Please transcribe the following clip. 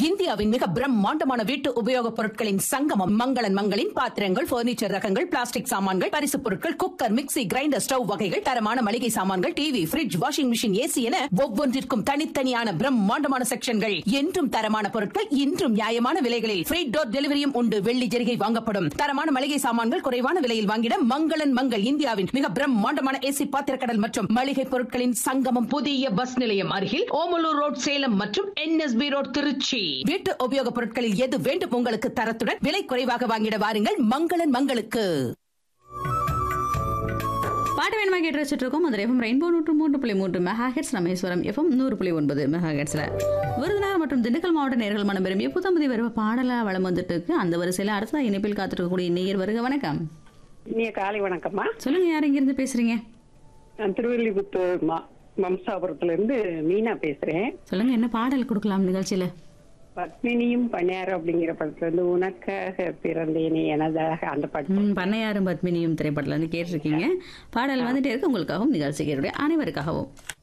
இந்தியாவின் மிக பிரம்மாண்டமான வீட்டு உபயோகப் பொருட்களின் சங்கமம் மங்களன் மங்களின் பாத்திரங்கள் பர்னிச்சர் ரகங்கள் பிளாஸ்டிக் சாமான்கள் பரிசுப் பொருட்கள் குக்கர் மிக்ஸி கிரைண்டர் ஸ்டவ் வகைகள் தரமான மளிகை சாமான்கள் TV fridge washing machine AC என ஒவ்வொன்றிற்கும் தனித்தனியான பிரம்மாண்டமான செக்ஷன்கள் என்றும் தரமான பொருட்கள் இன்றும் நியாயமான விலைகளில் ஃப்ரீ டோர் டெலிவரியும் உண்டு வெள்ளி ஜெரிகை வாங்கப்படும் தரமான மளிகை சாமான்கள் குறைவான விலையில் வாங்கிட மங்களன் மங்கள் இந்தியாவின் மிக பிரம்மாண்டமான ஏசி பாத்திரக்கடல் மற்றும் மளிகை பொருட்களின் சங்கமம் புதிய பஸ் நிலையம் அருகில் ஓமலூர் ரோட் சேலம் மற்றும் என்எஸ்பி ரோட் திருச்சி வீட்டு உபயோகப் பொருட்களில் எது வேண்டும் உங்களுக்கு தரத்துடன் விலை குறைவாக வாங்கிட வாருங்கள் மங்களன் மங்களுக்கு பாட்டு வேணுமா கேட்டு வச்சுட்டு இருக்கோம் அது எஃப்எம் ரெயின்போ நூற்று மூன்று புள்ளி மூன்று மெகா ஹெட்ஸ் ராமேஸ்வரம் எஃப்எம் நூறு புள்ளி ஒன்பது மெகா ஹெட்ஸ்ல விருதுநகர் மற்றும் திண்டுக்கல் மாவட்ட நேர்கள் மனம் விரும்பிய புத்தம்பதி வருவ பாடலா வளம் வந்துட்டு இருக்கு அந்த வரிசையில அடுத்த இணைப்பில் காத்திருக்கக்கூடிய நேயர் வருக வணக்கம் இனிய காலை வணக்கம்மா சொல்லுங்க யார் இங்கிருந்து பேசுறீங்க நான் திருவள்ளிபுத்தூர் மா வம்சாபுரத்துல இருந்து மீனா பேசுறேன் சொல்லுங்க என்ன பாடல் கொடுக்கலாம் நிகழ்ச்சியில பத்மினியும் பன்னியார் அப்படிங்கிற படத்துல இருந்து உனக்காக பிறந்தேனே எனதாக அந்த பாட்டு ம், பண்ணையாரும் பத்மினியும் திரைப்படத்துல இருந்து கேட்டிருக்கீங்க பாடல் வந்துட்டே இருக்கு உங்களுக்காகவும் நிகழ்ச்சி கேட்டுடைய அனைவருக்காகவும்